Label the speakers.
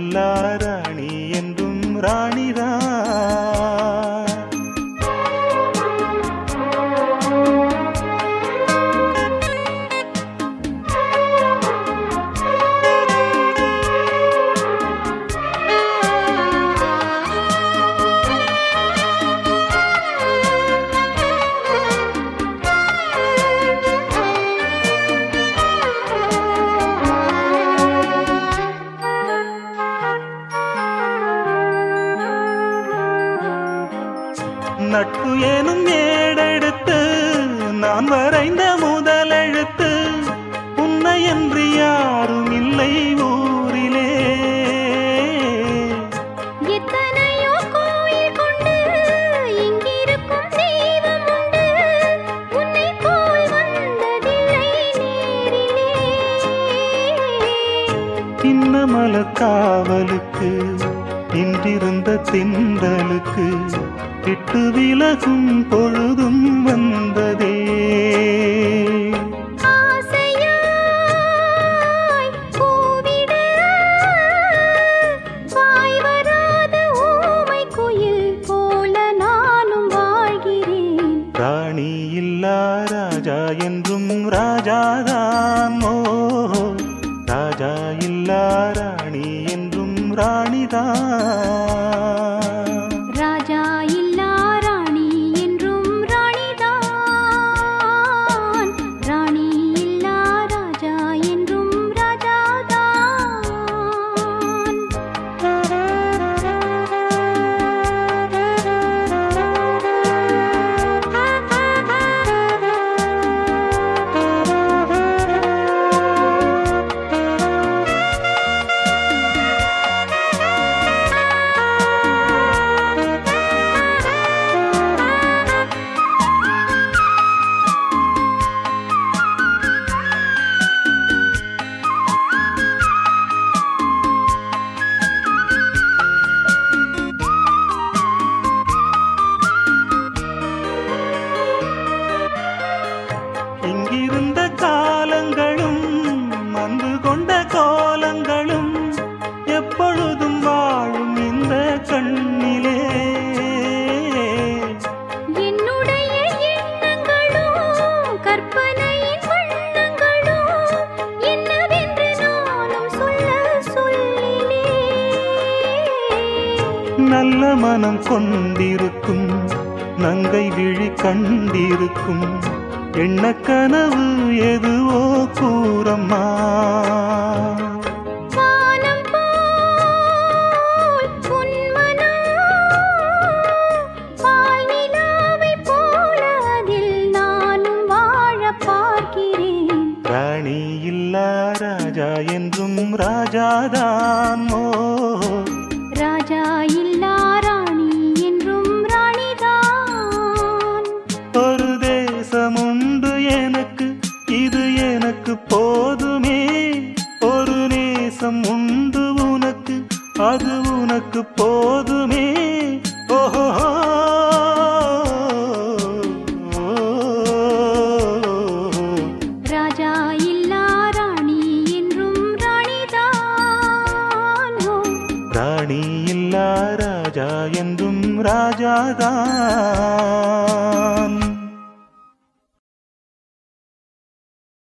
Speaker 1: இல்லா ராணி என்றும் ராணிதான் நட்பு எனும் ஏடெடுத்து நான் வரைந்த முதலெழுத்து உன்னை என்று யாரும் இல்லை ஊரிலே
Speaker 2: எத்தனையோ கோயில் கொண்டு இங்கிருக்கும் தெய்வம் உண்டு உன்னை போல் வந்ததில்லை நேரிலே
Speaker 1: இன்னமல காவலுக்கு இன்றிருந்த திண்டலுக்கு விட்டு விலகும் பொழுதும் வந்ததே
Speaker 2: ஆசையாய் கூவிட வாய் வராத ஊமை குயில் போல நானும் வாழ்கிறேன்
Speaker 1: ராணி இல்லா ராஜா என்றும் ராஜாதான் ஓ ராஜா இல்லா ராணி என்றும் ராணிதான்
Speaker 2: ராஜா இல்லா ராணி என்றும் ராணிதான் ராணி இல்லா ராஜா என்றும் ராஜாதான்
Speaker 1: இங்கிருந்த காலங்களும் அன்பு கொண்ட கோலங்களும் எப்பொழுதும் வாழும் இந்த கண்ணிலே
Speaker 2: என்னுடைய எண்ணங்களும் கற்பனையின் வண்ணங்களும் என்னவென்று நானும் சொல்ல சொல்லிலே
Speaker 1: நல்ல மனம் கொண்டிருக்கும் நங்கை விழி கண்டிருக்கும் எண்ண கனவு எதுவோ கூறம்மா
Speaker 2: வானம் போல் உன்மனம் பால் நிலாவைப் போல அதில் நானும் வாழப் பார்க்கிறேன்
Speaker 1: ராணி இல்லா ராஜா என்றும் ராஜாதான் ஓ
Speaker 2: ராஜா இல்லா ராணி என்றும் ராணிதான்
Speaker 1: ஒரு தேசம் உண்டு எனக்கு இது எனக்கு போதுமே ஒரு நேசம் உண்டு உனக்கு அது உனக்கு போதுமே ஓஹோ
Speaker 2: ராஜா இல்லா ராணி என்றும் ராணிதான் ஓ
Speaker 1: ராணி இல்லா ராஜா என்றும் ராஜாதான்